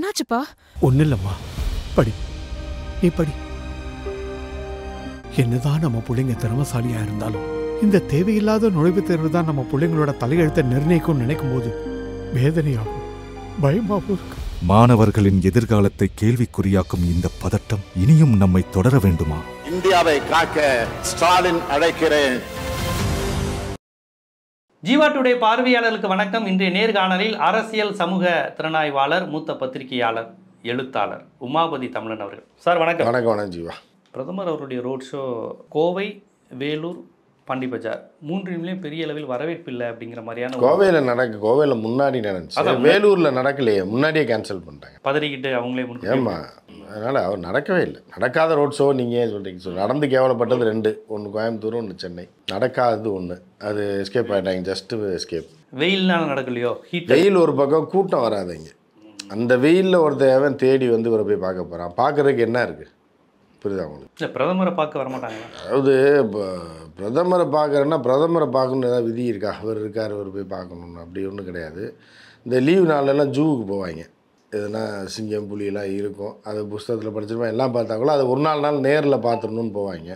என்னாச்சுப்பா ஒன்றும் இல்லைம்மா படி நீ படி என்னதான் நம்ம பிள்ளைங்க திறமசாலியா இருந்தாலும் இந்த தேவையில்லாத நுழைவுத் தேர்வு தான் நம்ம பிள்ளைங்களோட தலையெழுத்தை நிர்ணயிக்கும் நினைக்கும் போது வேதனையாகும் பயமாகவும் இருக்கு மாணவர்களின் எதிர்காலத்தை கேள்விக்குறியாக்கும் இந்த பதட்டம் இனியும் நம்மை தொடர வேண்டுமா இந்தியாவை காக்க ஸ்டாலின் அழைக்கிறேன் ஜீவா டுடே பார்வையாளர்களுக்கு வணக்கம் இன்றைய நேர்காணலில் அரசியல் சமூக திறனாய்வாளர் மூத்த பத்திரிகையாளர் எழுத்தாளர் உமாபதி தமிழன் அவர்கள் சார் வணக்கம் வணக்கம் வணக்கம் ஜீவா பிரதமர் அவருடைய ரோட் ஷோ கோவை வேலூர் பாண்டி பஜார் மூன்றிலுமே பெரிய அளவில் வரவேற்பு இல்லை அப்படிங்கிற மாதிரியான ஒரு கோவையில் நடக்க கோவையில் முன்னாடி நடந்துச்சு அதான். வேலூரில் நடக்கலையே முன்னாடியே கேன்சல் பண்ணிட்டாங்க பதறிக்கிட்டு அவங்களே முன் ஏம்மா அதனால் அவர் நடக்கவே இல்லை நடக்காத ரோட் ஷோ நீங்கள் ஏன் சொல்கிறீங்க சொல்லு நடந்து கேவலப்பட்டது ரெண்டு ஒன்று கோயம்புத்தூர் ஒன்று சென்னை நடக்காதது ஒன்று அது எஸ்கேப் ஆகிட்டாங்க ஜஸ்ட்டு எஸ்கேப் வெயில்னால நடக்கலையோ ஹீட் வெயில் ஒரு பக்கம் கூட்டம் வராதுங்க அந்த வெயிலில் ஒருத்தன் தேடி வந்து இவரை போய் பார்க்க போகிறான் பார்க்குறதுக்கு என்ன இருக்குது புரியுதா உங்களுக்கு இல்லை பிரதமரை பார்க்க வரமாட்டாங்களா அதாவது இப்போ பிரதமரை பார்க்குறேன்னா பிரதமரை பார்க்கணுன்னு ஏதாவது விதி இருக்கா அவர் இருக்கார் அவர் போய் பார்க்கணுன்னு அப்படி ஒன்றும் கிடையாது இந்த லீவ் நாள்லலாம் ஜூவுக்கு போவாங்க எதுனா சிங்கம் புலியெல்லாம் இருக்கும் அது புஸ்தகத்தில் படிச்சிருப்போம் எல்லாம் பார்த்தாங்களோ அது ஒரு நாலு நாள் நேரில் பார்த்துடணுன்னு போவாங்க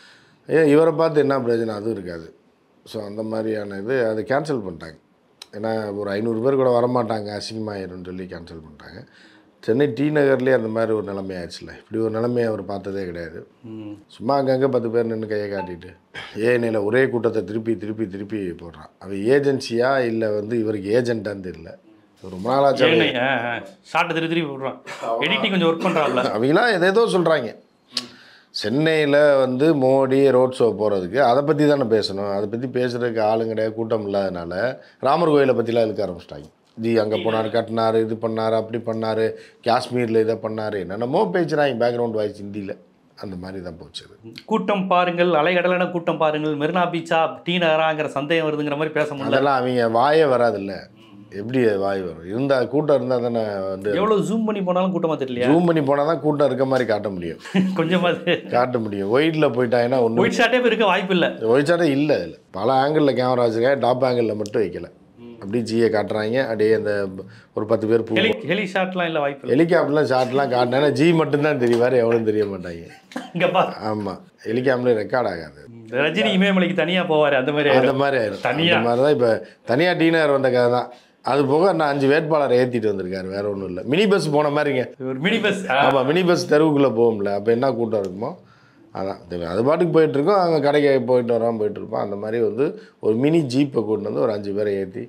ஏன் இவரை பார்த்து என்ன பிரயோஜனம் அதுவும் இருக்காது ஸோ அந்த மாதிரியான இது அதை கேன்சல் பண்ணிட்டாங்க ஏன்னா ஒரு ஐநூறு பேர் கூட வரமாட்டாங்க அசிங்கமாயிரும்னு சொல்லி கேன்சல் பண்ணிட்டாங்க சென்னை டி நகர்லேயே அந்த மாதிரி ஒரு நிலைமை ஆயிடுச்சுல இப்படி ஒரு நிலைமையை அவர் பார்த்ததே கிடையாது ம். சும்மா அங்கங்கே பத்து பேர் நின்று கையை காட்டிட்டு ஏஎன்ஏல ஒரே கூட்டத்தை திருப்பி திருப்பி திருப்பி போடுறான் அவன் ஏஜென்சியா இல்லை வந்து இவருக்கு ஏஜென்ட்டான்னு தெரியல இது ரொம்ப நாளாச்சு ஏனை ஷார்ட்டை திருப்பி திருப்பி போடுறான் எடிட்டிங் கொஞ்சம் ஒர்க் பண்ணுறாப்ல அவங்களாம் எதேதோ சொல்கிறாங்க சென்னையில் வந்து மோடி ரோட் ஷோ போகிறதுக்கு அதை பற்றி தானே பேசணும் அதை பற்றி பேசுகிறதுக்கு ஆளுங்க கிடையாது கூட்டம் இல்லாதனால ராமர் கோயிலை பற்றிலாம் இழுக்க ஆரம்பிச்சிட்டாங்க ஜி அங்கே போனார் கட்டினார் இது பண்ணார் அப்படி பண்ணார் காஷ்மீரில் இதை பண்ணார் என்னென்னமோ பேசுகிறாங்க பேக்ரவுண்ட் வாய்ஸ் ஹிந்தியில் அந்த மாதிரி தான் போச்சு அது கூட்டம் பாருங்கள் அலைகடலான கூட்டம் பாருங்கள் மெரினா பீச்சா டி நகராங்கிற சந்தேகம் வருதுங்கிற மாதிரி பேச முடியல அதெல்லாம் அவங்க வாயே வராதுல்ல எப்படி அது வாய் வரும் இருந்தால் கூட்டம் இருந்தால் தானே வந்து எவ்வளவு ஜூம் பண்ணி போனாலும் கூட்டமா தெரியலையா ஜூம் பண்ணி போனால் தான் கூட்டம் இருக்க மாதிரி காட்ட முடியும் கொஞ்சமாவது காட்ட முடியும் ஒயிட்டில் போயிட்டாங்கன்னா ஒன்று ஒயிட் ஷார்ட்டே இருக்க வாய்ப்பு இல்லை ஒயிட்சாட்டே இல்லை அதில் பல ஆங்கிளில் கேமரா வச்சுருக்காங்க டாப் ஆங்கிளில் மட்டும் வைக்கல அப்படியே ஜியை காட்டுறாங்க அப்படியே அந்த ஒரு பத்து பேர் பூ ஹெலி ஹெலி ஷாட்லாம் இல்லை வாய்ப்பு இல்லை ஹெலிகாப்டர்லாம் ஷார்ட்லாம் காட்டினா ஜி மட்டும்தான் தெரிவார் எவ்வளோ தெரிய மாட்டாங்க இங்க பா ஆமாம் ஹெலிகாப்டர் ரெக்கார்ட் ஆகாது ரஜினி இமயமலைக்கு தனியா போவாரு அந்த மாதிரி அந்த ஆயிடும். மாதிரி ஆயிரும் தனியா. அந்த மாதிரி தான் இப்போ தனியாக டீனர் வந்த கதை தான் அது போக நான் அஞ்சு வேட்பாளரை ஏற்றிட்டு வந்திருக்காரு வேற ஒன்றும் இல்லை மினி பஸ் போன மாதிரிங்க ஒரு மினி பஸ் ஆமாம் மினி பஸ் தெருவுக்குள்ளே போகும்ல அப்போ என்ன கூட்டம் இருக்குமோ அதான் தெரியல. அது பாட்டுக்கு போயிட்டுருக்கோம் அங்கே கடைக்கு போயிட்டு வரோம் போயிட்டு இருப்போம் அந்த மாதிரி வந்து ஒரு மினி ஜீப்பை கூட்டிட்டு வந்து ஒரு அஞ்சு பேரை ஏற்றி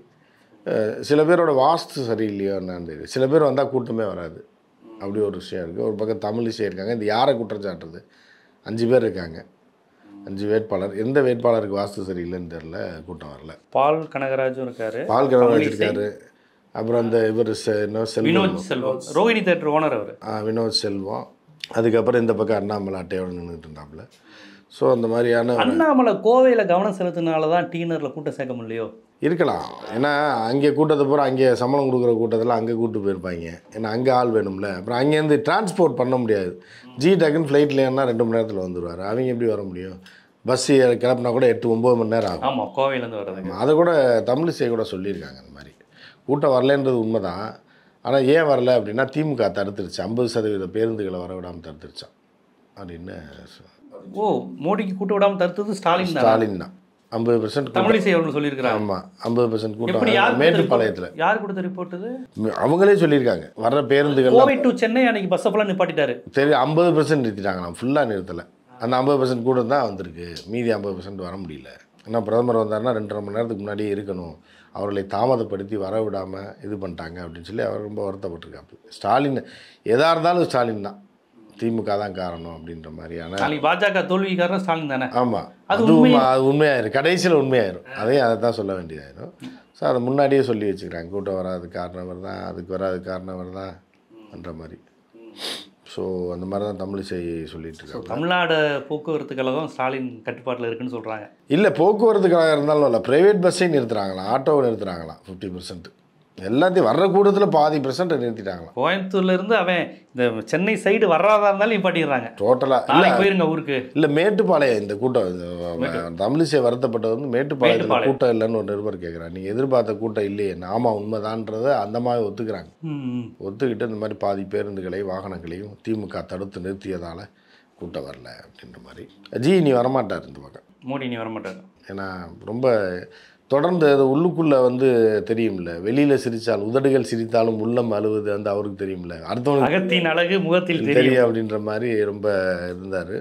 சில பேரோட வாஸ்து சரியில்லையோ என்னன்னு தெரியும் சில பேர் வந்தால் கூட்டமே வராது அப்படி ஒரு விஷயம் இருக்குது ஒரு பக்கம் தமிழிசை இருக்காங்க இந்த யாரை குற்றம் சாட்டுறது அஞ்சு பேர் இருக்காங்க அஞ்சு வேட்பாளர் எந்த வேட்பாளருக்கு வாஸ்து சரியில்லைன்னு தெரில கூட்டம் வரல பால் கனகராஜும் இருக்காரு பால் கிழமை தமிழிசை, வச்சிருக்காரு அப்புறம் அந்த இவர் இன்னும் செல்வம் வினோத் செல்வம் ரோஹிணி தேட்டர் ஓனர் அவர் ஆ, வினோத் செல்வம் அதுக்கப்புறம் இந்த பக்கம் அண்ணாமலை அட்டையோடு நின்றுட்டு இருந்தாப்புல ஸோ அந்த மாதிரியான ஒரு- அண்ணாமலை கோவையில கவனம் செலுத்தினால தான் டீனர்ல கூட்டம் சேர்க்க முடியலையோ இருக்கலாம் ஏன்னா அங்கே கூட்டத்தை பூரா அங்கே சம்பளம் கொடுக்குற கூட்டத்தில் அங்கே கூட்டு போயிருப்பாங்க ஏன்னா அங்கே ஆள் வேணும்ல அப்புறம் அங்கேருந்து டிரான்ஸ்போர்ட் பண்ண முடியாது ஜி டக்குன்னு ஃப்ளைட்டில் ஏன்னா ரெண்டு மணி நேரத்தில் வந்துடுவார் அவங்க எப்படி வர முடியும் பஸ் கிளப்புனா கூட எட்டு ஒம்பது மணி நேரம் ஆகும் ஆமா கோவையில இருந்து வர்றதுக்கு அதை கூட தமிழிசை கூட சொல்லியிருக்காங்க அந்த மாதிரி கூட்டம் வரலன்றது உண்மைதான் ஆனால் ஏன் வரல அப்படின்னா திமுக தடுத்துருச்சு ஐம்பது சதவீத பேருந்துகளை வர விடாமல் தடுத்துருச்சான் அப்படின்னு சொ- ஓ மோடிக்கு கூட்ட விடாம தடுத்தது ஸ்டாலின் தான் ஸ்டாலின் தான் ஐம்பது பெர்சன்ட் தமிழிசை அவர்கள் சொல்லியிருக்கிறாங்க ஆமாம் ஐம்பது பெர்சன்ட் எப்படி கூட்டம் யார் மேட்டுப்பாளையத்தில் யார் கொடுத்த ரிப்போர்ட் இது அவங்களே சொல்லியிருக்காங்க வர்ற பேருந்துகள் கோவை டு சென்னை அன்னைக்கு பஸ் ஃபுல்லாக நிப்பாட்டிட்டாரு சரி ஐம்பது பெர்சன்ட் நிறுத்திட்டாங்களாம் ஃபுல்லாக நிறுத்தலை அந்த ஐம்பது பெர்சன்ட் கூட தான் வந்திருக்கு மீதி ஐம்பது பெர்சன்ட் வர முடியல ஏன்னா பிரதமர் வந்தாருன்னா ரெண்டரை மணி நேரத்துக்கு முன்னாடியே இருக்கணும் அவர்களை தாமதப்படுத்தி வர விடாமல் இது பண்ணிட்டாங்க அப்படின்னு சொல்லி அவர் ரொம்ப வருத்தப்பட்டிருக்காப்பு ஸ்டாலின் எதாக இருந்தாலும் ஸ்டாலின் தான் திமுக தான் காரணம் அப்படின்ற மாதிரியான நாளைக்கு பாஜக தோல்வி காரணம் ஸ்டாலின் தானே ஆமாம் அது அது உண்மையா- அது உண்மையாயிரும் கடைசியில் உண்மையாயிரும் அதையும் அதை தான் சொல்ல வேண்டியதாயிரும் ஸோ அதை முன்னாடியே சொல்லி வச்சுக்கிறாங்க கூட்டம் வராது காரணம் அவர் தான் அதுக்கு வராது காரணம் அவர் தான் என்ற மாதிரி ஸோ அந்த மாதிரி தான் தமிழிசை சொல்லிட்டு இருக்காங்க தமிழ்நாடு போக்குவரத்து கழகம் ஸ்டாலின் கட்டுப்பாட்டில் இருக்குன்னு சொல்றாங்க இல்லை போக்குவரத்து கழகம் இருந்தாலும் இல்லை ப்ரைவேட் பஸ்ஸையும் நிறுத்துறாங்களாம் ஆட்டோவை நிறுத்துறாங்களாம் ஃபிஃப்டி பர்சன்ட் எல்லாத்தையும் வர்ற கூட்டத்தில் பாதி பெர்சன்ட் நிறுத்திட்டாங்களாம் கோயம்புத்தூர்ல இருந்து அவன் இந்த சென்னை சைடு வர்றதா இருந்தாலும் நிப்பாட்டிடுறாங்க டோட்டலாக இல்லை நாளைக்கு போயிருங்க ஊருக்கு இல்லை மேட்டுப்பாளையம் இந்த கூட்டம் இந்த தமிழிசை வருத்தப்பட்டது வந்து மேட்டுப்பாளையத்தில் மேட்டுப்பாளையம். கூட்டம் கூட்டம் இல்லைன்னு ஒரு நிருபர் கேட்குறாங்க நீங்கள் எதிர்பார்த்த கூட்டம் இல்லையே ஆமாம் உண்மைதான்றதை அந்த மாதிரி ஒத்துக்கிறாங்க ம், ம். ஒத்துக்கிட்டு இந்த மாதிரி பாதி பேருந்துகளையும் வாகனங்களையும் திமுக தடுத்து நிறுத்தியதால் கூட்டம் வரல அப்படின்ற மாதிரி ஜி நீ வரமாட்டார் இந்த பக்கம் மோடி நீ வரமாட்டாரு ஏன்னா ரொம்ப தொடர்ந்து அது உள்ளுக்குள்ளே வந்து தெரியும்ல வெளியில் சிரித்தால் உதடுகள் சிரித்தாலும் உள்ளம் அழுவது வந்து அவருக்கு தெரியும்ல அடுத்தவனுக்கு அகத்தின் அழகு முகத்தில் தெரியும் தெரியும் அப்படின்ற மாதிரி ரொம்ப இருந்தார்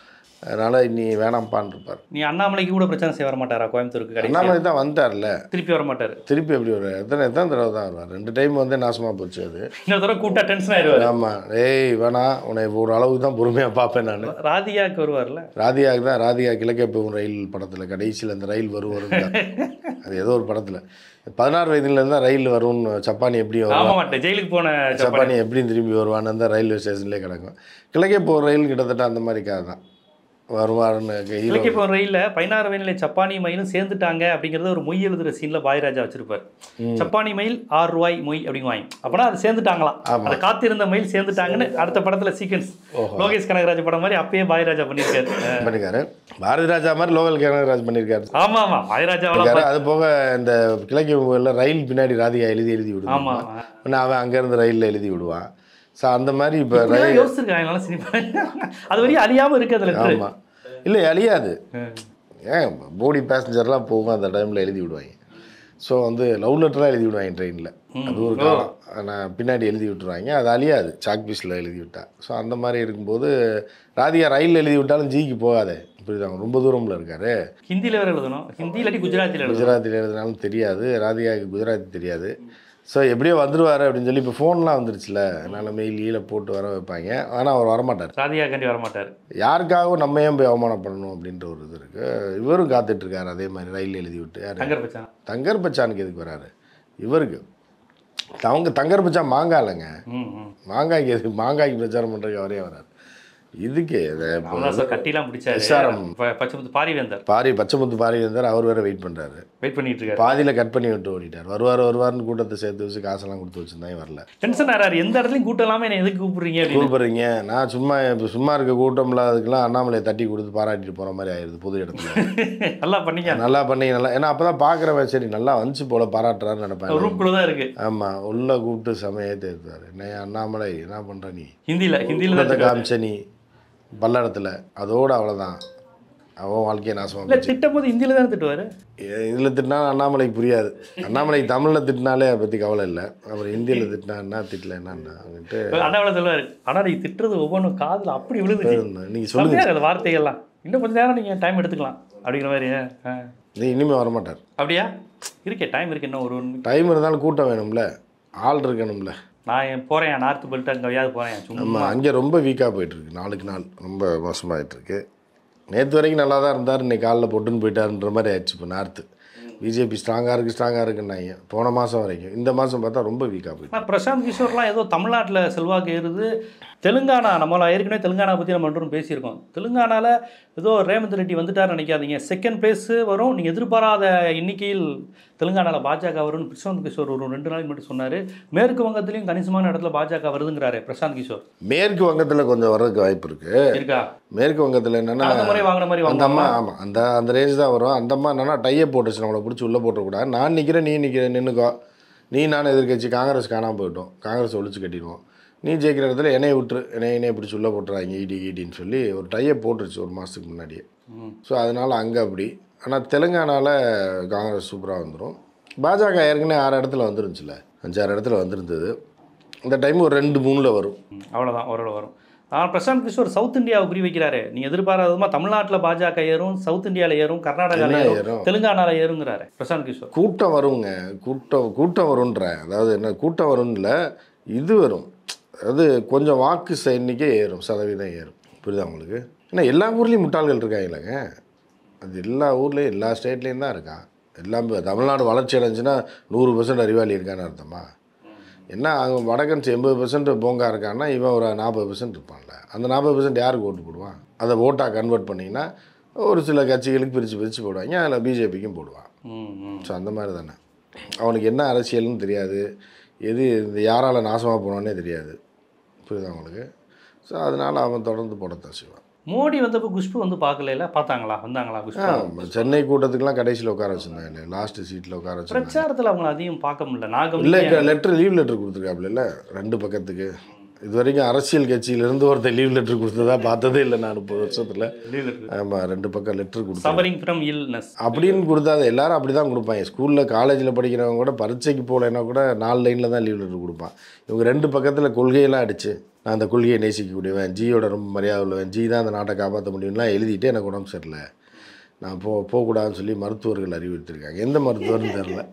அதனால் இனி வேணாம்ப்பான் இருப்பார் நீ அண்ணாமலைக்கு கூட பிரச்சனை செய்ய வரமாட்டாரா கோயம்புத்தூருக்கு கடைசி அண்ணாமலை தான் வந்துட்டார்ல திருப்பி வரமாட்டாரு திருப்பி எப்படி ஒரு எத்தனை எத்தனை தடவை தான் வருவார் ரெண்டு டைம் வந்து நாசமாக போச்சு அது இன்னொரு தடவை கூட்டா டென்ஷன் ஆயிடுவாரு ஆமாம் ஏய் வேணாம் உன்னை ஒரு அளவுக்கு தான் பொறுமையாக பார்ப்பேன் நான் ராதிகாக்கு வருவார்ல ராதிகாவுக்கு தான் ராதிகா கிழக்கே போகும் ரயில் படத்தில் கடைசியில் அந்த ரயில் வரும் வரும் அது ஏதோ ஒரு படத்தில் பதினாறு வயதுலேருந்து தான் ரயில் வரும்னு சப்பானி எப்படி ஆமா வரும் மாட்டேன் ஜெயிலுக்கு போன சப்பானி சப்பானி எப்படி திரும்பி வருவான்னு தான் ரயில்வே ஸ்டேஷன்லேயே கிடக்கும் கிழக்கே போகிற ரயில் கிட்டத்தட்ட அந்த மாதிரி கதை தான் வருவாருன்னு ஹீரோ இலக்கிய போன ரயில்ல பதினாறு வயதில் சப்பானி மயிலும் சேர்ந்துட்டாங்க அப்படிங்கறத ஒரு மொய் எழுதுற சீன்ல பாய்ராஜா வச்சிருப்பாரு சப்பானி மயில் ஆறு ரூபாய் மொய் அப்படிங்குவாங்க அப்பனா அது சேர்ந்துட்டாங்களாம் ஆமா. அதை காத்திருந்த மயில் சேர்ந்துட்டாங்கன்னு அடுத்த படத்துல சீக்வன்ஸ் லோகேஷ் கனகராஜ் படம் மாதிரி அப்பயே பாய்ராஜா பண்ணியிருக்காரு அஹ் பண்ணிருக்காரு பாரதி ராஜா மாதிரி லோகல் கனகராஜ் பண்ணியிருக்காரு ஆமா ஆமா பாய்ராஜாவெல்லாம் இருக்காரு. அது போக இந்த கிழக்கு முகல்ல ரயில் பின்னாடி ராதிகா எழுதி எழுதி ஆமா விடுவான் உடனே அவன் அங்கேருந்து ரயிலில் எழுதி விடுவான் ஸோ அந்த மாதிரி இப்போ இப்படிலாம் ரயில் யோசிச்சிருக்காங்க நல்லா சினிமா அது வரையும் அழியாம இருக்கு அதுல இருக்கு ஆமாம் இல்லை அழியாது ஏன் போடி பேசஞ்சர்லாம் போகும் அந்த டைமில் எழுதி விடுவாங்க ஸோ வந்து லவ் லெட்டராக எழுதி விடுவாங்க ட்ரெயினில் அது ஒரு காலம் ஆனால் பின்னாடி எழுதி விட்டுருவாங்க அது அழியாது சாக் பீஸில் எழுதி விட்டா ஸோ அந்த மாதிரி இருக்கும்போது ராதிகா ரயிலில் எழுதி விட்டாலும் ஜிக்கு போகாதே புரியுதாங்க ரொம்ப தூரம்ல இருக்காரு ஹிந்தியில வேற எழுதணும் ஹிந்தி இல்லாட்டி குஜராத்தில எழுதணும் குஜராத்தில் எழுதினாலும் தெரியாது ராதிகாவுக்கு குஜராத்தி தெரியாது ஸோ எப்படியோ வந்துருவாரு அப்படின்னு சொல்லி இப்போ ஃபோன்லாம் வந்துருச்சுல அதனால் மெயில் ஈல போட்டு வர வைப்பாங்க ஆனால் அவர் வரமாட்டார் ராதிகா கண்டி வரமாட்டாரு யாருக்காகவும் நம்ம ஏன் போய் அவமானப்படணும் அப்படின்ற ஒரு இது இருக்குது இவரும் காத்துட்டு இருக்காரு அதே மாதிரி ரயில் எழுதி விட்டு யாரு தங்கர் பச்சான் தங்கர் பச்சானுக்கு எதுக்கு வராரு இவருக்கு அவங்க தங்கர் பச்சான் மாங்காய் இல்லைங்க ம் ம் மாங்காய்க்கு எதுக்கு மாங்காய்க்கு பிரச்சாரம் பண்ணுறதுக்கு அவரே வராரு இதுக்கு இதை இப்போ ராமதாஸ் சார் கட்டிலாம் பிடிச்சாரு SRM. ப- பச்சைமுத்து பாரிவேந்தர் பாரி பச்சைமுத்து பாரி இருந்தார் அவர் வேற வெயிட் பண்ணுறாரு வெயிட் பண்ணிட்டு இருக்காரு பாதியில் கட் பண்ணி விட்டு ஓடிட்டார் வருவார் வருவார்னு கூட்டத்தை சேர்த்து வச்சு காசெல்லாம் கொடுத்து வச்சுருந்தாங்க வரல டென்ஷன் ஆறாரு எந்த இடத்துலயும் கூட்டம் இல்லாம என்ன எதுக்கு கூப்பிடுறீங்க அப்படின்னு கூப்பிடுறீங்க நான் சும்மா இப்போ சும்மா இருக்க கூட்டம் இல்லாததுக்கெல்லாம் அண்ணாமலையை தட்டி கொடுத்து பாராட்டிட்டு போகிற மாதிரி ஆயிடுது பொது இடத்துல நல்லா பண்ணீங்க நல்லா பண்ணீங்க நல்லா ஏன்னா அப்போ தான் பார்க்குறவன் சரி நல்லா வந்துச்சு போல பாராட்டுறாருன்னு நினைப்பேன் ரூம்குள்ள தான் இருக்கு ஆமாம் உள்ள கூப்பிட்டு செமையே தேர்த்தார் என்ன அண்ணாமலை என்ன பண்ணுற நீ ஹிந்தில ஹிந்தில தான் கூட்டத்தை இருக்காரு. காமிச்ச நீ பல்லடத்தில் அதோடு அவ்வளோதான் அவன் வாழ்க்கையை நாசமாக இல்ல போச்சு திட்டம் போது ஹிந்தில தான் திட்டுவாரு இதில் திட்டினா அண்ணாமலைக்கு புரியாது அண்ணாமலைக்கு தமிழில் திட்டினாலே அதை பற்றி கவலை இல்லை அப்புறம் ஹிந்தியில் திட்டினா என்ன திட்டல என்னன்னா அவன்ட்டு அண்ணாமலை சொல்லுவாரு ஆனா நீ திட்டுறது ஒவ்வொன்றும் காதுல அப்படி விழுந்துச்சு நீங்கள் சொல்லுங்க செம்மையா இருக்கு வார்த்தைகள்லாம் இன்னும் கொஞ்ச நேரம் நீங்க டைம் எடுத்துக்கலாம் அப்படிங்கிற மாதிரி ஆ. நீ இனிமேல் வரமாட்டார் அப்படியா இருக்கே டைம் இருக்கு இன்னும் ஒரு one week. டைம் இருந்தாலும் கூட்டம் வேணும்ல ஆள் இருக்கணும்ல நான் போறேன் நார்த் பெல்ட் அங்கேயாவது போறேன் நம்ம சும்மா அங்கே ரொம்ப வீக்காக போயிட்டுருக்கு நாளுக்கு நாள் ரொம்ப மோசமாயிட்டு இருக்கு நேற்று வரைக்கும் நல்லா தான் இருந்தார் இன்னைக்கு காலைல பொட்டுன்னு போயிட்டாருன்ற மாதிரி ஆயிடுச்சு இப்போ நார்த்து பிஜேபி ஸ்ட்ராங்காக இருக்குது ஸ்ட்ராங்காக இருக்குன்னாங்க போன மாதம் வரைக்கும் இந்த மாதம் பார்த்தா ரொம்ப வீக்காக போயிட்டு ஆனால் பிரசாந்த் கிஷோர்லாம் ஏதோ தமிழ்நாட்டில் செல்வாக்கு ஏறுது தெலுங்கானா நம்மள ஏற்கனவே தெலுங்கானா பற்றி நம்ம ரெண்டும் பேசியிருக்கோம் தெலுங்கானால ஏதோ ரேவந்த் ரெட்டி வந்துட்டார் நினைக்காதீங்க செகண்ட் பிளேஸ் வரும் நீங்கள் எதிர்பாராத எண்ணிக்கையில் தெலுங்கானாவில் பாஜக வரும்னு பிரசாந்த் கிஷோர் ஒரு ரெண்டு நாளைக்கு மட்டும் சொன்னார் மேற்கு வங்கத்திலையும் கணிசமான இடத்துல பாஜக வருதுங்கிறாரு பிரசாந்த் கிஷோர் மேற்கு வங்கத்தில் கொஞ்சம் வர்றதுக்கு வாய்ப்பு இருக்குது இருக்கா மேற்கு வங்கத்தில் என்னென்னா அந்த முறை வாங்கின மாதிரி அந்த அம்மா வாங்கலாமா ஆமாம் அந்த அந்த ரேஞ்ச் தான் வரும் அந்த அம்மா என்னன்னா டையை போட்டுச்சு நம்மளை பிடிச்சி உள்ளே போட்டுறக்கூடாது நான் நிற்கிறேன் நீ நிற்கிற நின்றுக்கோ நீ நான் எதிர்க்கட்சி காங்கிரஸ் காணாமல் போயிட்டோம் காங்கிரஸ் ஒழிச்சு கட்டிடுவோம் நீ ஜெயிக்கிற இடத்துல என்னைய விட்டுரு என்னைய என்னைய பிடிச்சி உள்ளே போட்டுறாங்க இடி இடின்னு சொல்லி ஒரு டையை போட்டுருச்சு ஒரு மாதத்துக்கு முன்னாடியே ம். ஸோ அதனால் அங்கே அப்படி ஆனால் தெலுங்கானாவில் காங்கிரஸ் சூப்பராக வந்துடும் பாஜக ஏற்கனவே ஆறு இடத்துல வந்துருந்துச்சுல அஞ்சாறு இடத்துல வந்திருந்தது இந்த டைம் ஒரு ரெண்டு மூணில் வரும் ம், அவ்வளவுதான் ஓரளவு வரும் ஆனால் பிரசாந்த் கிஷோர் சவுத் இந்தியாவை குறி வைக்கிறாரு நீ எதிர்பாராதமா தமிழ்நாட்டில் பாஜக ஏறும் சவுத் இந்தியாவில் ஏறும் கர்நாடகாவில் என்ன ஏறும் ஏறும்? தெலுங்கானாவில் ஏறுங்கிறாரு பிரசாந்த் கிஷோர் கூட்டம் வருங்க கூட்டம் கூட்டம் வரும்ன்ற அதாவது என்ன கூட்டம் வரும்ல இது வரும் அதாவது கொஞ்சம் வாக்கு ச- எண்ணிக்கை ஏறும் சதவீதம் ஏறும் புரியுதா உங்களுக்கு ஏன்னா எல்லா ஊர்லேயும் முட்டாள்கள் இருக்காங்களேங்க அது எல்லா ஊர்லேயும் எல்லா ஸ்டேட்லேயும் தான் இருக்கான் எல்லாம் இப்ப தமிழ்நாடு வளர்ச்சி அடைஞ்சுன்னா நூறு பர்சன்ட் அறிவாளி இருக்கான்னு அர்த்தமா என்ன அங்கே வடக்கன்ஸ் எண்பது பர்சன்ட் போங்கா இருக்கான்னா இவன் ஒரு நாற்பது பர்சன்ட் இருப்பான்ல அந்த நாற்பது பர்சன்ட் யாருக்கு ஓட்டு போடுவான் அதை ஓட்டாக கன்வெர்ட் பண்ணிங்கன்னா ஒரு சில கட்சிகளுக்கு பிரித்து பிரித்து போடுவாங்க அதில் பிஜேபிக்கும் போடுவான் ம் ம் ஸோ அந்த மாதிரி தானே அவனுக்கு என்ன அரசியல்னு தெரியாது எது இந்த யாரால் நாசமாக போனானே தெரியாது புரியுதா அவங்களுக்கு ஸோ அதனால் அவன் தொடர்ந்து போடத்தான் செய்வான் மோடி வந்தப்போ குஷ்பு வந்து பார்க்கல பார்த்தாங்களா வந்தாங்களா ஆ, குஷ்பு சென்னை கூட்டத்துக்குலாம் கடைசியில் உட்கார வச்சுருந்தாங்க லாஸ்ட்டு சீட்டில் உட்கார வச்சுருந்தாங்க பிரச்சாரத்தில் அவங்கள அதிகம் பார்க்க முடியல நான் இல்லை கவனிக்க லெட்டர் லீவ் லெட்டர் கொடுத்துருக்காப்புல ரெண்டு பக்கத்துக்கு இது வரைக்கும் அரசியல் கட்சியிலேருந்து ஒருத்தர் லீவ் லெட்டர் கொடுத்ததா பார்த்ததே இல்லை நான் முப்பது வருஷத்தில் ஆமாம் ரெண்டு பக்கம் லெட்டர் கொடுத்தேன் சபரிங் ஃப்ரம் இல்னஸ் அப்படின்னு கொடுத்தா அது எல்லாரும் அப்படி தான் கொடுப்பாங்க ஸ்கூலில் காலேஜில் படிக்கிறவங்க கூட பரீட்சைக்கு போகலைன்னா கூட நாலு லைனில் தான் லீவ் லெட்டர் கொடுப்பான் இவங்க ரெண்டு பக்கத்தில் கொள்கையெல்லாம் அடிச்சு நான் அந்த கொள்கையை நேசிக்கக்கூடியவன் ஜியோட ரொம்ப மரியாதை உள்ளவன் ஜி தான் அந்த நாட்டை காப்பாற்ற முடியும்லாம் எழுதிட்டு எனக்கு உடம்பு சரியில்லை நான் போ போகக்கூடாதுன்னு சொல்லி மருத்துவர்கள் அறிவுறுத்திருக்காங்க எந்த மருத்துவர்னு தெரில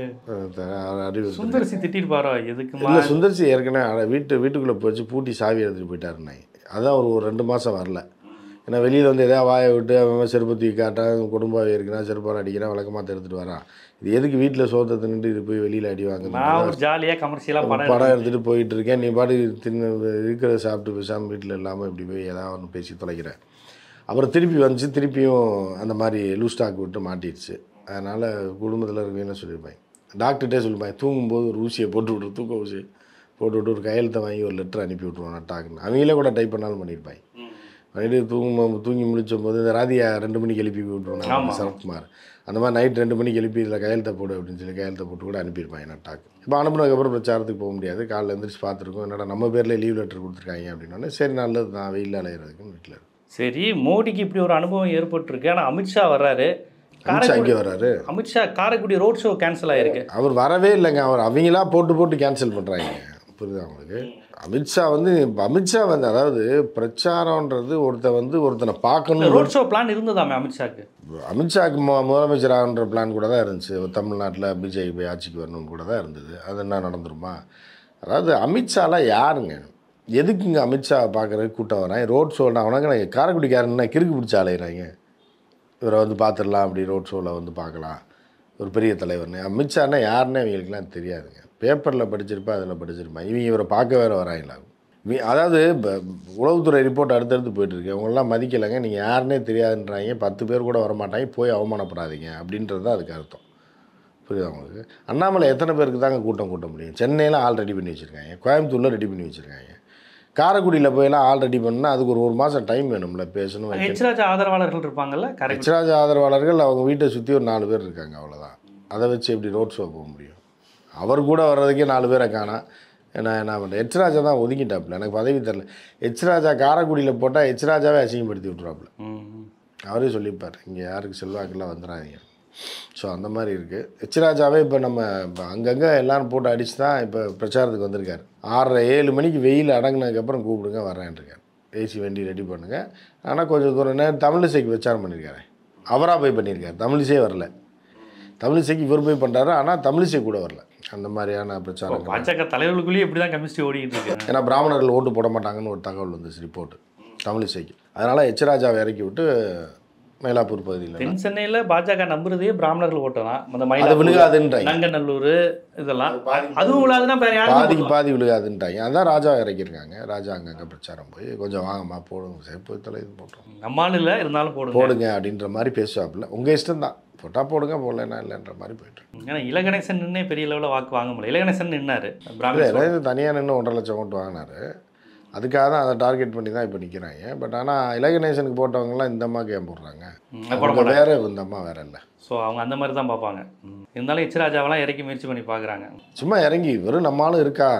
அறிவுறுத்தி சுந்தரசி திட்டிட்டு பாரோ எதுக்குமா இல்லை சுந்தர்சி ஏற்கனவே அட- வீட்டு வீட்டுக்குள்ளே போச்சு பூட்டி சாவி எடுத்துகிட்டு போயிட்டாருன்னாங்க அதான் ஒரு ஒரு ரெண்டு மாதம் வரல ஏன்னா வெளியில் வந்து எதாவது வாயை விட்டு அவன் செருப்பு தூக்கி காட்டான் குடும்பம் இருக்கிறான் செருப்பால் அடிக்கிறான் விளக்கமாத்த எடுத்துகிட்டு வரான் இது எதுக்கு வீட்டில் சோத்தை தின்னுட்டு இது போய் வெளியில் அடி வாங்குது நான் ஒரு ஜாலியாக கமர்ஷியலாக படம் படம் எடுத்துகிட்டு போயிட்டு இருக்கேன் நீ பாட்டு தின்னு இருக்கிறத சாப்பிட்டு பேசாமல் வீட்டில் இல்லாமல் இப்படி போய் ஏதாவது ஒன்று பேசி தொலைக்கிறேன் அப்புறம் திருப்பி வந்துச்சு திருப்பியும் அந்த மாதிரி லூஸ் ஸ்டாக் விட்டு மாட்டிடுச்சு அதனால் குடும்பத்தில் இருக்கவங்க சொல்லியிருப்பாங்க டாக்டர்கிட்டே சொல்லிப்பாங்க தூங்கும்போது ஒரு ஊசியை போட்டு விட்ரு தூக்க ஊசி போட்டு விட்டு ஒரு கையெழுத்தை வாங்கி ஒரு லெட்டர் அனுப்பி விட்ருவான் டாக்குன்னு அவங்களே கூட டைப் பண்ணாலும் பண்ணியிருப்பாங்க நைட்டு தூங்கும் தூங்கி முழிச்சும் போது இந்த ராதியா ரெண்டு மணிக்கு எழுப்பி விட்ருவாங்க ஆமா. சரத்குமார் அந்த மாதிரி நைட் ரெண்டு மணிக்கு எழுப்பி இதில் கையெழுத்தை போடு அப்படின்னு சொல்லி கையெழுத்தை போட்டு கூட அனுப்பியிருப்பாங்க நான் டாக்கு இப்போ அனுப்புனதுக்கப்புறம் பிரச்சாரத்துக்கு போக முடியாது காலைல எழுந்திரிச்சு பார்த்துருக்கோம் என்னடா நம்ம பேரில் லீவ் லெட்டர் கொடுத்துருக்காங்க அப்படின்னோடனே சரி நல்லது தான் வெயில் அலையிறதுக்குன்னு வீட்டில் இருக்கு சரி மோடிக்கு இப்படி ஒரு அனுபவம் ஏற்பட்டிருக்கு ஆனால் அமித்ஷா வர்றாரு அமித்ஷா காரைக்குடி இங்கே வராரு Amit Shah Karaikudi road show cancel ஆயிருக்கு அவர் வரவே இல்லைங்க அவர் அவங்களா போட்டு போட்டு கேன்சல் பண்ணுறாங்க புரியுதா உங்களுக்கு அமித்ஷா வந்து இப்ப அமித்ஷா வந்து அதாவது பிரச்சாரம்ன்றது ஒருத்தன் வந்து ஒருத்தனை பார்க்கணும் ரோட் ஷோ பிளான் இருந்ததாமே அமித்ஷாக்கு அமித்ஷாக்கு மு முதலமைச்சர் ஆகுன்ற பிளான் கூட தான் இருந்துச்சு தமிழ்நாட்டில் பிஜேபி ஆட்சிக்கு வரணும்னு கூட தான் இருந்தது அது என்ன நடந்துருமா அதாவது அமித்ஷாலாம் யாருங்க எதுக்குங்க அமித்ஷா பார்க்குறதுக்கு கூட்டம் வரான் ரோட் ஷோலாம் அவனாங்க நான் காரைக்குடிக்காரன்னா கிறுக்கு பிடிச்சி அலையிறாங்க இவரை வந்து பார்த்துடலாம் அப்படி ரோட் ஷோவில் வந்து பார்க்கலாம் ஒரு பெரிய தலைவர்னு அமித்ஷான்னா யாருன்னே இவங்களுக்குலாம் தெரியாதுங்க பேப்பரில் படிச்சிருப்பா அதில் படிச்சிருப்பான் இவங்க இவரை பார்க்க வேற வராங்களா இவ- அதாவது இப்போ உளவுத்துறை ரிப்போர்ட் அடுத்தடுத்து போயிட்டு இருக்கு அவங்களெலாம் மதிக்கலைங்க நீங்கள் யாருன்னே தெரியாதுன்றாங்க பத்து பேர் கூட வரமாட்டாங்க போய் அவமானப்படாதீங்க அப்படின்றது தான் அதுக்கு அர்த்தம் புரியுதா உங்களுக்கு அண்ணாமலை எத்தனை பேருக்கு தாங்க கூட்டம் கூட்ட முடியும் சென்னையில் ஆள் ரெடி பண்ணி வச்சுருக்காங்க கோயம்புத்தூரில் ரெடி பண்ணி வச்சுருக்காங்க காரைக்குடியில் போயெல்லாம் ஆள் ரெடி பண்ணால் அதுக்கு ஒரு ஒரு மாதம் டைம் வேணும்ல பேசணும் வைக்கணும். ஹெச்ராஜா ஆதரவாளர்கள் இருப்பாங்கல்ல காரைக்குடி ஹெச்ராஜ் ஆதரவாளர்கள் அவங்க வீட்டை சுற்றி ஒரு நாலு பேர் இருக்காங்க அவ்வளோதான் அதை வச்சு எப்படி ரோட் ஷோ போக முடியும் அவர் கூட வர்றதுக்கே நாலு பேரை காணா என்ன என்ன பண்ணுறேன் ஹெச்ராஜா தான் ஒதுங்கிட்டாப்புல எனக்கு பதவி தரல ஹெச்ராஜா காரைக்குடியில் போட்டால் ஹெச்ராஜாவே அசிங்கப்படுத்தி விட்ருவாப்புல ம். அவரே சொல்லியிருப்பார் இங்கே யாருக்கு செல்வாக்கெல்லாம் வந்துடாதீங்க ஸோ அந்த மாதிரி இருக்குது ஹெச்ராஜாவே இப்போ நம்ம இப்போ அங்கங்கே எல்லாரும் போட்டு அடிச்சு தான் இப்போ பிரச்சாரத்துக்கு வந்திருக்காரு ஆறரை ஏழு மணிக்கு வெயில் அடங்குனதுக்கப்புறம் கூப்பிடுங்க வரேன்ருக்கார் ஏசி வண்டி ரெடி பண்ணுங்க ஆனால் கொஞ்சம் தூரம் நேரம் தமிழிசைக்கு பிரச்சாரம் பண்ணியிருக்காரு அவராக போய் பண்ணியிருக்காரு தமிழிசையே வரல தமிழிசைக்கு இவர் போய் பண்ணுறாரு ஆனால் தமிழிசை கூட வரல அந்த மாதிரியான பிரச்சாரம் பாஜக தலைவர்களுக்குள்ளேயே இப்படி தான் கெமிஸ்ட்ரி ஓடிக்கிட்டு இருக்கு ஏன்னா பிராமணர்கள் ஓட்டு போட மாட்டாங்கன்னு ஒரு தகவல் வந்துச்சு ரிப்போர்ட் தமிழிசைக்கு அதனால் எச்ராஜாவை இறக்கி விட்டு மயிலாப்பூர் பகுதியில் தென் சென்னையில் பாஜக நம்புறதே பிராமணர்கள் ஓட்டம் தான் அந்த அது மயிலாப்பூர் விழுகாதுன்றாங்க நங்கநல்லூர் இதெல்லாம் அதுவும் விழாதுன்னா வேற யாரும் பாதிக்கு பாதி விழுகாதுன்ட்டாங்க அதான் ராஜா இறக்கியிருக்காங்க ராஜா அங்கங்கே பிரச்சாரம் போய் கொஞ்சம் வாங்கம்மா போடுங்க சரி போய் தலை இது போட்டோம் நம்மால் இல்லை இருந்தாலும் போடுங்க போடுங்க அப்படின்ற மாதிரி பேசுவாப்புல உங்கள் இஷ்டம் தான் போட்டால் போடுங்க போடலன்னா இல்லைன்ற மாதிரி போயிட்டு இருக்கு. ஏன்னா இலகணேசன் நின்னே பெரிய லெவலில் வாக்கு வாங்க முடியல இலகணேசன் நின்னாரு இல்லை பிராமணர் இளைஞர் தனியாக நின்று ஒன்றரை லட்சம் ஓட்டு வாங்கினாரு அதுக்காக தான் அதை டார்கெட் பண்ணி தான் இப்போ நிற்கிறாங்க பட் ஆனால் இலகணேசனுக்கு போட்டவங்கலாம் இந்த அம்மாக்கு ஏன் போடுறாங்க போட அவங்க வேற இந்த அம்மா வேற இல்லை ஸோ அவங்க அந்த மாதிரி தான் பார்ப்பாங்க ம். இருந்தாலும் எச்ராஜாவெல்லாம் இறக்கி முயற்சி பண்ணி பார்க்குறாங்க சும்மா இறங்கி வெறும் நம்மளும் இருக்கா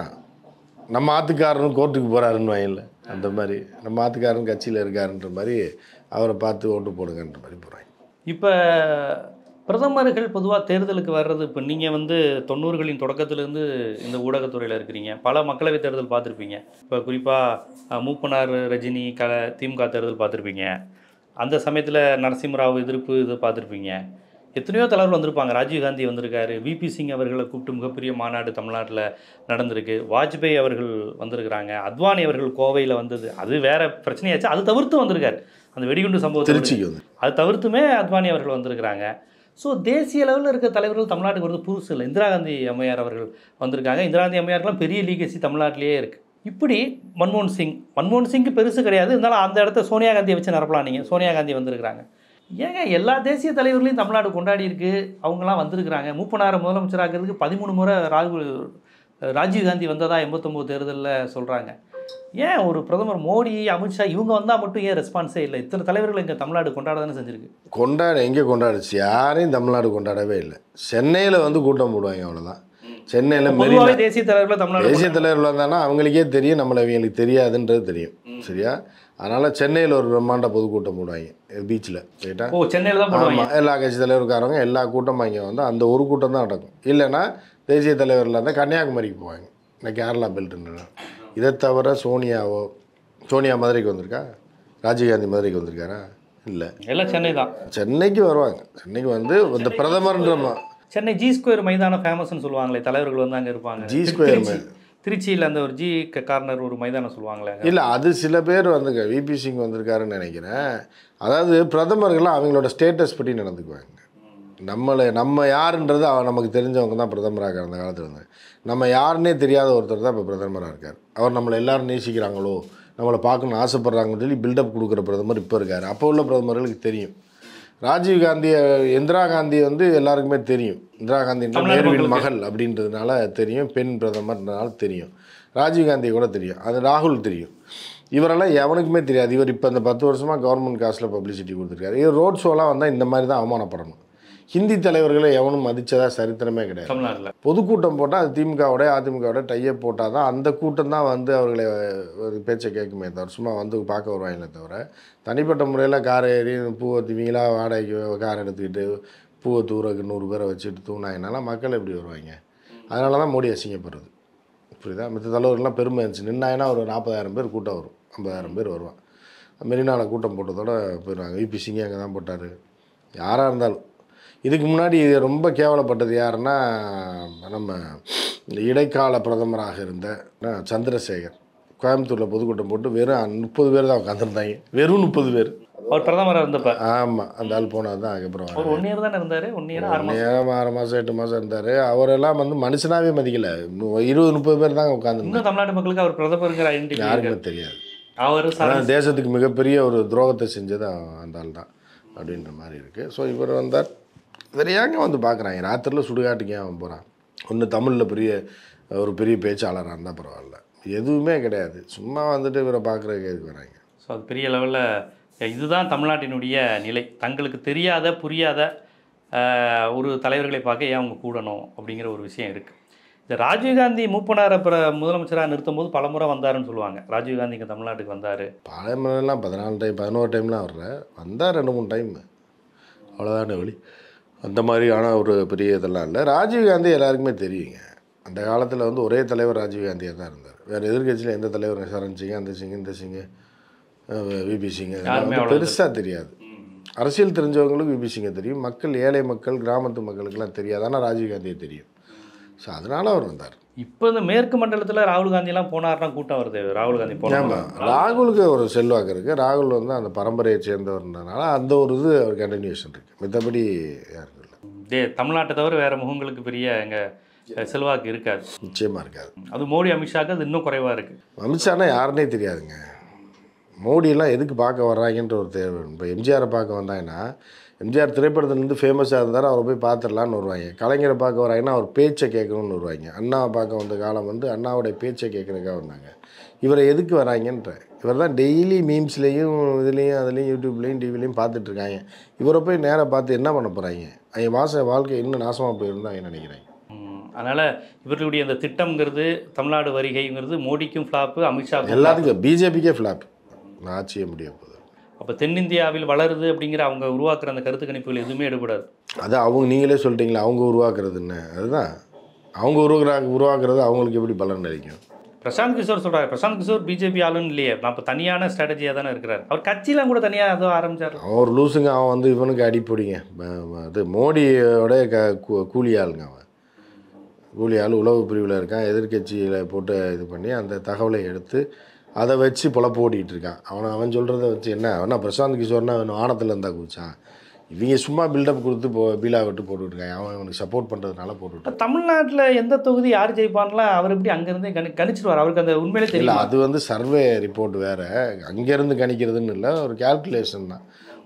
நம்ம ஆத்துக்காரரும் கோர்ட்டுக்கு போகிறாருன்னு வயலில் அந்த மாதிரி நம்ம ஆத்துக்காரரும் கட்சியில் இருக்காருன்ற மாதிரி அவரை பார்த்து ஓட்டு போடுங்கன்ற மாதிரி போகிறாங்க இப்போ பிரதமர்கள் பொதுவாக தேர்தலுக்கு வர்றது இப்போ நீங்கள் வந்து தொண்ணூறுகளின் தொடக்கத்திலேருந்து இந்த ஊடகத்துறையில் இருக்கிறீங்க பல மக்களவைத் தேர்தல் பார்த்துருப்பீங்க இப்போ குறிப்பாக மூப்பனார் ரஜினி க திமுக தேர்தல் பார்த்துருப்பீங்க அந்த சமயத்தில் நரசிம்மராவ் எதிர்ப்பு இது பார்த்துருப்பீங்க எத்தனையோ தலைவர் வந்திருப்பாங்க ராஜீவ்காந்தி வந்திருக்காரு விபி சிங் அவர்களை கூப்பிட்டு மிகப்பெரிய மாநாடு தமிழ்நாட்டில் நடந்திருக்கு வாஜ்பாய் அவர்கள் வந்திருக்கிறாங்க அத்வானி அவர்கள் கோவையில் வந்தது அது வேற பிரச்சனையாச்சு அது தவிர்த்து வந்திருக்காரு அந்த வெடிகுண்டு சம்பவத்தை திருச்சிக்கு வந்து அது தவிர்த்துமே அத்வானி அவர்கள் வந்திருக்கிறாங்க ஸோ தேசிய அளவில் இருக்க தலைவர்கள் தமிழ்நாட்டுக்கு வந்து புதுசு இல்லை இந்திரா காந்தி அம்மையார் அவர்கள் வந்திருக்காங்க இந்திரா காந்தி அம்மையாருக்குலாம் பெரிய லீகசி தமிழ்நாட்டிலேயே இருக்குது இப்படி மன்மோகன் சிங் மன்மோகன் சிங்க்கு பெருசு கிடையாது இருந்தாலும் அந்த இடத்த சோனியா காந்தியை வச்சு நிரப்பலாம் நீங்கள் சோனியா காந்தி வந்திருக்கிறாங்க ஏங்க எல்லா தேசிய தலைவர்களையும் தமிழ்நாடு கொண்டாடி இருக்கு அவங்களாம் வந்திருக்கிறாங்க மூப்பனார முதலமைச்சராகிறதுக்கு பதிமூணு முறை ராகுல் ராஜீவ்காந்தி வந்ததா எண்பத்தொம்போது தேர்தலில் சொல்கிறாங்க ஏன் ஒரு பிரதமர் மோடி அமித்ஷா இவங்க வந்தால் மட்டும் ஏன் ரெஸ்பான்ஸே இல்லை இத்தனை தலைவர்கள் இங்கே தமிழ்நாடு கொண்டாட தானே செஞ்சிருக்கு கொண்டாட எங்கே கொண்டாடுச்சு யாரையும் தமிழ்நாடு கொண்டாடவே இல்லை சென்னையில் வந்து கூட்டம் போடுவாங்க அவ்வளோதான் சென்னையில் மெரினா பொதுவாகவே தேசிய தலைவர்களை தமிழ்நாடு தேசிய தலைவர்கள் வந்தாங்கன்னா அவங்களுக்கே தெரியும் நம்மளை இவங்களுக்கு தெரியாதுன்றது தெரியும் சரியா அதனால் சென்னையில் ஒரு பிரம்மாண்ட பொதுக்கூட்டம் போடுவாங்க பீச்சில் ரைட்டா ஓ சென்னையில் தான் போடுவாங்க ஆமாம் எல்லா கட்சி தலைவருக்காரங்க எல்லா கூட்டமும் இங்கே வந்து அந்த ஒரு கூட்டம் தான் நடக்கும் இல்லைன்னா தேசிய தலைவரில் இருந்தால் கன்னியாகுமரிக்கு போவாங்க இந்த கேரளா பெல்ட்டுன்னு இதை தவிர சோனியாவோ சோனியா மதுரைக்கு வந்திருக்கா ராஜீவ்காந்தி மதுரைக்கு வந்திருக்காரா இல்லை எல்லாம் சென்னை தான் சென்னைக்கு வருவாங்க சென்னைக்கு வந்து இந்த பிரதமர்ன்ற ம- சென்னை ஜி ஸ்கொயர் மைதானம் ஃபேமஸ்னு சொல்லுவாங்களே தலைவர்கள் வந்து அங்கே இருப்பாங்க G Square திருச்சி திருச்சியில் அந்த ஒரு ஜி கார்னர் ஒரு மைதானம் சொல்லுவாங்களே இல்லை அது சில பேர் வந்து விபி சிங் வந்திருக்காருன்னு நினைக்கிறேன் அதாவது பிரதமர்கள்லாம் அவங்களோட ஸ்டேட்டஸ் படி நடந்துக்குவாங்க நம்மளை நம்ம யாருன்றது அவ நமக்கு தெரிஞ்சவங்க தான் பிரதமராக அந்த காலத்தில் இருந்தாங்க நம்ம யாருன்னே தெரியாத ஒருத்தர் தான் இப்போ பிரதமராக இருக்கார் அவர் நம்மளை எல்லாரும் நேசிக்கிறாங்களோ நம்மளை பார்க்கணும்னு ஆசைப்பட்றாங்கன்னு சொல்லி பில்டப் கொடுக்குற பிரதமர் இப்போ இருக்கார் அப்போ உள்ள பிரதமர்களுக்கு தெரியும் ராஜீவ் காந்தி இந்திரா காந்தி வந்து எல்லாருக்குமே தெரியும் இந்திரா காந்தி தமிழ்நாடு நேருவின் மக்களுக்கு. மகள் அப்படின்றதுனால தெரியும் பெண் பிரதமர்னால தெரியும் ராஜீவ் காந்தி கூட தெரியும் அது ராகுல் தெரியும் இவரெல்லாம் எவனுக்குமே தெரியாது இவர் இப்போ இந்த பத்து வருஷமாக கவர்மெண்ட் காசில் பப்ளிசிட்டி கொடுத்துருக்காரு இவர் ரோட் ஷோலாம் வந்தால் இந்த மாதிரி தான் அவமானப்படணும் ஹிந்தி தலைவர்களை எவனும் மதிச்சதா சரித்திரமே கிடையாது தமிழ்நாட்டில் பொதுக்கூட்டம் போட்டால் அது திமுகவோட அதிமுகவோட டையப் போட்டால் தான் அந்த கூட்டம் தான் வந்து அவர்களை ஒரு பேச்சை கேட்குமே தவிர சும்மா வந்து பார்க்க வருவாங்களே தவிர தனிப்பட்ட முறையில் கார் ஏறி பூவை திவீங்களா வாடகைக்கு கார் எடுத்துக்கிட்டு பூவை தூரக்கு நூறு பேரை வச்சுட்டு தூணாயினால மக்கள் எப்படி வருவாங்க அதனால தான் மோடி அசிங்கப்படுறது புரியுதா மித்த தலைவர்கள்லாம் பெருமை இருந்துச்சு நின்னாயினா ஒரு நாற்பதாயிரம் பேர் கூட்டம் வரும் ஐம்பதாயிரம் பேர் வருவான் மெரினாவில் கூட்டம் போட்டதோட போயிடுவாங்க விபி சிங்கே அங்கே தான் போட்டார் யாராக இருந்தாலும் இதுக்கு முன்னாடி ரொம்ப கேவலப்பட்டது யாருன்னா நம்ம இந்த இடைக்கால பிரதமராக இருந்த அஹ், சந்திரசேகர் கோயம்புத்தூரில் பொதுக்கூட்டம் போட்டு வெறும் முப்பது பேர் தான் உட்காந்துருந்தாங்க வெறும் முப்பது பேர் அவர் பிரதமராக இருந்தப்ப ஆமாம் அந்த ஆள் போனது தான் அதுக்கப்புறம் அவர் ஒன் இயர் தானே இருந்தார் ஒன் இயர் ஆறு மாதம் நேரம் ஆறு மாதம் எட்டு மாதம் இருந்தார் அவரெல்லாம் வந்து மனுஷனாவே மதிக்கல இருபது முப்பது பேர் தான் உட்காந்துருந்தாங்க இன்னும் தமிழ்நாட்டு மக்களுக்கு அவர் பிரதமருங்கிற ஐடென்டிட்டி யாருக்குமே தெரியாது அவர் ஆனால் தேசத்துக்கு மிகப்பெரிய ஒரு துரோகத்தை செஞ்சது அவன் அந்த ஆள் தான் அப்படின்ற மாதிரி இருக்குது ஸோ இவர் வந்தார் வேறு ஏங்க வந்து பார்க்குறாங்க ராத்திரியில் சுடுகாட்டுக்கு ஏன் அவன் போகிறான் ஒன்று தமிழில் பெரிய ஒரு பெரிய பேச்சாளராக இருந்தால் பரவாயில்ல எதுவுமே கிடையாது சும்மா வந்துட்டு இவரை பார்க்குறதுக்கு எதுக்கு வராங்க ஸோ அது பெரிய லெவலில் இதுதான் தமிழ்நாட்டினுடைய நிலை தங்களுக்கு தெரியாத புரியாத ஆஹ், ஒரு தலைவர்களை பார்க்க ஏன் அவங்க கூடணும் அப்படிங்கிற ஒரு விஷயம் இருக்குது இந்த ராஜீவ்காந்தி மூப்பனாரை அப்புறம் முதலமைச்சராக நிறுத்தும் போது பலமுறை வந்தாருன்னு சொல்லுவாங்க ராஜீவ்காந்தி இங்கே தமிழ்நாட்டுக்கு வந்தார் பழமெல்லாம் பதினாலு டைம் பதினோரு டைம்லாம் வர்ற வந்தால் ரெண்டு மூணு டைம் அவ்வளோதானே வழி அந்த மாதிரியான ஒரு பெரிய இதெல்லாம் இல்லை ராஜீவ்காந்தி எல்லாருக்குமே தெரியுங்க அந்த காலத்தில் வந்து ஒரே தலைவர் ராஜீவ்காந்தியாக தான் இருந்தார் வேறு எதிர்க்கட்சியில் எந்த தலைவர் சரண் சிங் அந்த சிங் இந்த சிங் விபி சிங் யாருமே அவ்வளவு பெருசாக தெரியாது அரசியல் தெரிஞ்சவங்களுக்கு விபி சிங்கை தெரியும் மக்கள் ஏழை மக்கள் கிராமத்து மக்களுக்கெல்லாம் தெரியாது ஆனால் ராஜீவ்காந்தியை தெரியும் ஸோ அதனால் அவர் வந்தார் இப்போ இந்த மேற்கு மண்டலத்தில் ராகுல் காந்திலாம் போனார்னா கூட்டம் வருது ராகுல் காந்தி போனார் ஆமாம் ராகுலுக்கு ஒரு செல்வாக்கு இருக்குது ராகுல் வந்து அந்த பரம்பரையை சேர்ந்தவர்ன்றனால அந்த ஒரு இது அவர் கண்டினியூஷன் இருக்குது மித்தபடி யாருக்கும் இல்லை டே தமிழ்நாட்டை தவிர வேறு முகங்களுக்கு பெரிய எங்கள் செல்வாக்கு இருக்காது நிச்சயமாக இருக்காது அது மோடி அமித்ஷாக்கு அது இன்னும் குறைவாக இருக்குது அமித்ஷானா யாருன்னே தெரியாதுங்க மோடியெல்லாம் எதுக்கு பார்க்க வர்றாங்கன்ற ஒரு தேவை இப்போ எம்ஜிஆரை பார்க்க வந்தாங்கன்னா எம்ஜிஆர் திரைப்படத்துலேருந்து ஃபேமஸாக இருந்தார் அவரை போய் பார்த்துடலான்னு வருவாங்க கலைஞரை பார்க்க வராங்கன்னா அவர் பேச்சை கேட்கணும்னு வருவாங்க அண்ணாவை பார்க்க வந்த காலம் வந்து அண்ணாவுடைய பேச்சை கேட்குறதுக்காக வந்தாங்க இவரை எதுக்கு வராங்கன்ற இவர் தான் டெய்லி மீம்ஸ்லேயும் இதுலேயும் அதுலேயும் யூடியூப்லேயும் டிவிலையும் பார்த்துட்டு இருக்காங்க இவரை போய் நேராக பார்த்து என்ன பண்ண போகிறாங்க அவங்க வாச வாழ்க்கை இன்னும் நாசமாக போயிருந்தாங்க நினைக்கிறேன் அதனால் இவர்களுடைய அந்த திட்டம்ங்கிறது தமிழ்நாடு வருகைங்கிறது மோடிக்கும் ஃப்ளாப்பு அமித்ஷாவுக்கும் எல்லாத்துக்கும் பிஜேபிக்கே ஃப்ளாப் ஆட்சியே முடிய போகுது அப்போ தென்னிந்தியாவில் வளருது அப்படிங்கிற அவங்க உருவாக்குற அந்த கருத்து கணிப்புகள் எதுவுமே எடுபடாது அது அவங்க நீங்களே சொல்லிட்டீங்களா அவங்க உருவாக்குறதுன்னு அதுதான் அவங்க உருவாக்குறா உருவாக்குறது அவங்களுக்கு எப்படி பலன் அளிக்கும் பிரசாந்த் கிஷோர் சொல்றாரு பிரசாந்த் கிஷோர் பிஜேபி ஆளுன்னு இல்லையே நான் இப்போ தனியான ஸ்ட்ராட்டஜியாக தானே இருக்கிறார் அவர் கட்சியெலாம் கூட தனியாக ஏதோ ஆரம்பிச்சார் அவன் ஒரு லூசுங்க அவன் வந்து இவனுக்கு அடிப்பொடிங்க ப- ப- அது மோடியோட க கூ- கூலி ஆளுங்க அவன் கூலி ஆள் உளவு பிரிவில் இருக்கான் எதிர்க்கட்சியில் போட்டு இது பண்ணி அந்த தகவலை எடுத்து அதை வச்சு பொழப்பு ஓட்டிகிட்டு இருக்கான் அவனை அவன் சொல்கிறத வச்சு என்ன அவனா பிரசாந்த் கிஷோர்னா அவன் வானத்தில் இருந்தால் குதிச்சான் இவங்க சும்மா பில்டப் கொடுத்து போ பீலா விட்டு போட்டுட்டு இருக்காங்க அவன் இவனுக்கு சப்போர்ட் பண்ணுறதுனால போட்டுட்டு இப்போ தமிழ்நாட்டில் எந்த தொகுதி யார் ஜெயிப்பான்லாம் அவர் எப்படி அங்கேருந்தே கணி கணிச்சிருவார் அவருக்கு அந்த உண்மையிலே இல்லை தெரியல அது வந்து சர்வே ரிப்போர்ட் வேறு அங்கேருந்து கணிக்கிறதுன்னு இல்லை ஒரு கேல்குலேஷன் தான்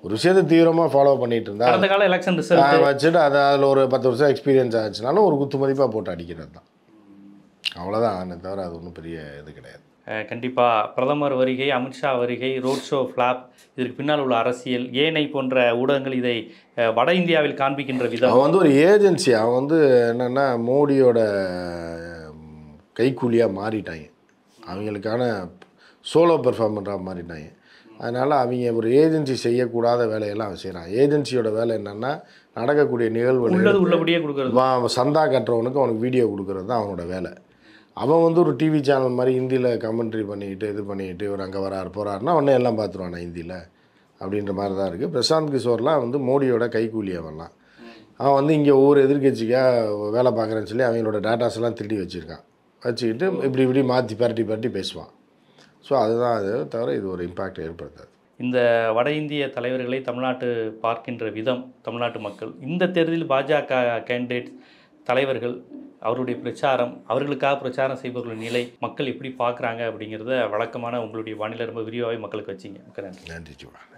ஒரு விஷயத்தை தீவிரமாக ஃபாலோ பண்ணிட்டு இருந்தா கடந்த கால எலெக்ஷன் ரிசல்ட் அதை வச்சுட்டு அதை அதில் ஒரு பத்து வருஷம் எக்ஸ்பீரியன்ஸ் ஆச்சுனாலும் ஒரு குத்து மதிப்பாக போட்டு அடிக்கிறது தான் அவ்வளோதான் தவிர அது ஒன்றும் பெரிய இது கிடையாது கண்டிப்பாக பிரதமர் வருகை அமித்ஷா வருகை ரோட் ஷோ ஃப்ளாப் இதற்கு பின்னால் உள்ள அரசியல் ஏனை போன்ற ஊடகங்கள் இதை அஹ், வட இந்தியாவில் காண்பிக்கின்ற விதம் அவன் வந்து ஒரு ஏஜென்சி அவன் வந்து என்னென்னா மோடியோட ம், கைக்கூலியாக மாறிட்டாங்க அவங்களுக்கான சோலோ பெர்ஃபார்மராக மாறிட்டாங்க அதனால் அவங்க ஒரு ஏஜென்சி செய்யக்கூடாத வேலையெல்லாம் அவன் செய்கிறான் ஏஜென்சியோட வேலை என்னென்னா நடக்கக்கூடிய உள்ளது நிகழ்வுகள் உள்ளபடியே கொடுக்கறது வா- சந்தா கட்டுறவனுக்கு அவனுக்கு வீடியோ கொடுக்கறது தான் அவனோட வேலை அவன் வந்து ஒரு டிவி சேனல் மாதிரி ஹிந்தியில் கமெண்ட்ரி பண்ணிக்கிட்டு இது பண்ணிக்கிட்டு இவர் அங்கே வராரு போகிறாருன்னா உடனே எல்லாம் பார்த்துருவானே ஹிந்தியில் அப்படின்ற மாதிரி தான் இருக்குது பிரசாந்த் கிஷோர்லாம் வந்து மோடியோட கைக்கூலி அவன்லாம் அவன் வந்து இங்கே ஒவ்வொரு எதிர்கட்சிக்காக வேலை பார்க்குறேன்னு சொல்லி அவங்களோட டேட்டாஸ் எல்லாம் திருடி வச்சுருக்கான் வச்சுக்கிட்டு இப்படி இப்படி மாற்றி பரட்டி பரட்டி பேசுவான் ஸோ அதுதான் அது தவிர இது ஒரு இம்பாக்ட் ஏற்படுத்தாது இந்த வட இந்திய தலைவர்களை தமிழ்நாட்டு பார்க்கின்ற விதம் தமிழ்நாட்டு மக்கள் இந்த தேர்தலில் பாஜக கேண்டிடேட் தலைவர்கள் அவருடைய பிரச்சாரம் அவர்களுக்காக பிரச்சாரம் செய்பவர்களின் நிலை மக்கள் எப்படி பார்க்குறாங்க அப்படிங்கிறத வழக்கமான உங்களுடைய வானிலை ரொம்ப விரிவாகவே மக்களுக்கு வச்சிங்க மிக்க நன்றி நன்றி ஜீவா